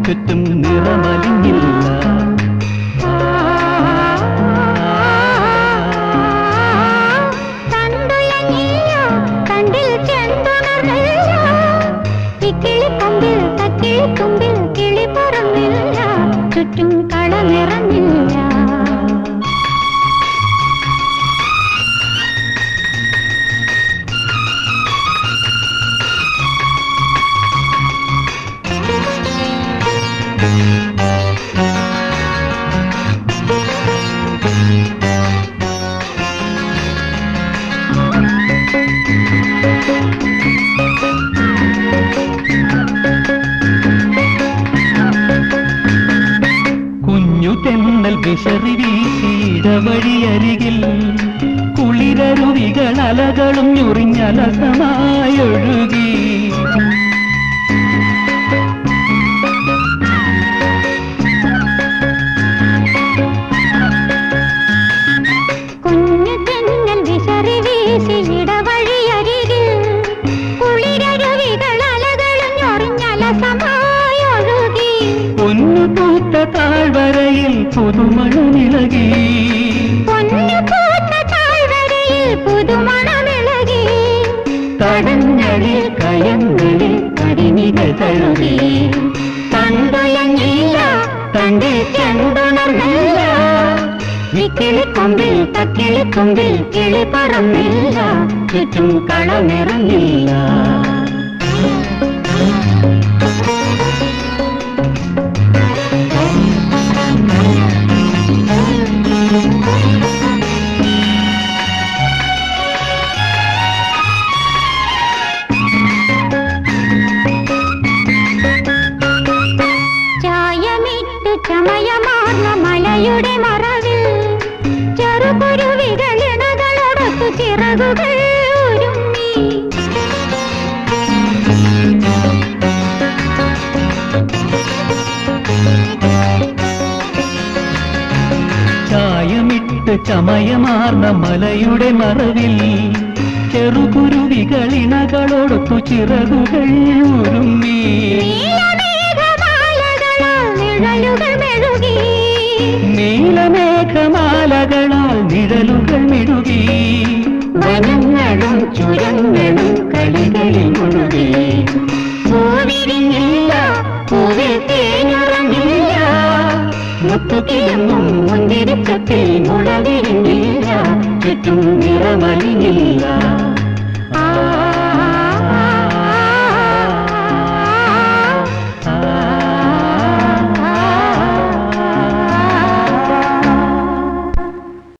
ചുറ്റും നിറമലിഞ്ഞില്ല കണ്ടുലഞ്ഞില്ല കണ്ടിൽ ചെണ്ടുണർന്നില്ല ഇക്കിളി കൊമ്പിൽ തക്കിളി തുമ്പിൽ കിളി പറന്നില്ല ചുറ്റും കള നിറഞ്ഞില്ല കുഞ്ഞു തെന്നൽ വിശറി വീശിയിടവഴിയരികിൽ കുളിരരുവികൾ അലകളും ഞുറിഞ്ഞലസമായൊഴുകി കുഞ്ഞു തെന്നൽ വിശറി വീശി ഇടവഴിയരികിൽ കുളിരരുവികൾ അലകളും ഞൊറിഞ്ഞലസമായി ഒഴുകി പൊന്നു പൂത്ത താഴ്വരയിൽ പുതുമണമിളകി പൊന്നു പൂത്ത താഴ്വരയിൽ പുതുമണമിളകി തടങ്ങളിൽ കയങ്ങളിൽ കരിമികൾ തഴുകി കണ്ടുലഞ്ഞില്ല കണ്ടിൽ ചെണ്ടുണർന്നില്ല വിക്കിളി കൊമ്പിൽ തക്കിളി കൊമ്പിൽ കിളി പറന്നില്ല ചുറ്റും കള നിറഞ്ഞില്ല ചായമിട്ട് ചമയമാർന്ന മലയുടെ മറവിൽ ചെറുകുരുവികളിണകളൊടത്തു ചിറകുകൾ ഉരുമ്മി ചായമിട്ട് ചമയമാർന്ന മലയുടെ മറവിൽ ചെറുകുരുവികളിണകളോടൊത്തു ചിറകുകൾ ഉരുമ്മി നീലമേഘമാലകളാൽ നിഴലുകൾ മെഴുകി നീലമേഘമാലകളാൽ നിഴലുകൾ മിഴുകി വനങ്ങളും ചുരങ്ങളും കളികളിൽ മുഴുകി പൂവിരിഞ്ഞില്ല പൂവിൽ തേനുറങ്ങില്ല മുത്തുകിലെന്നും മുന്തിരിച്ചത്തിൽ മുളവിരിഞ്ഞില്ല ചുറ്റും നിറമലിഞ്ഞില്ല ആ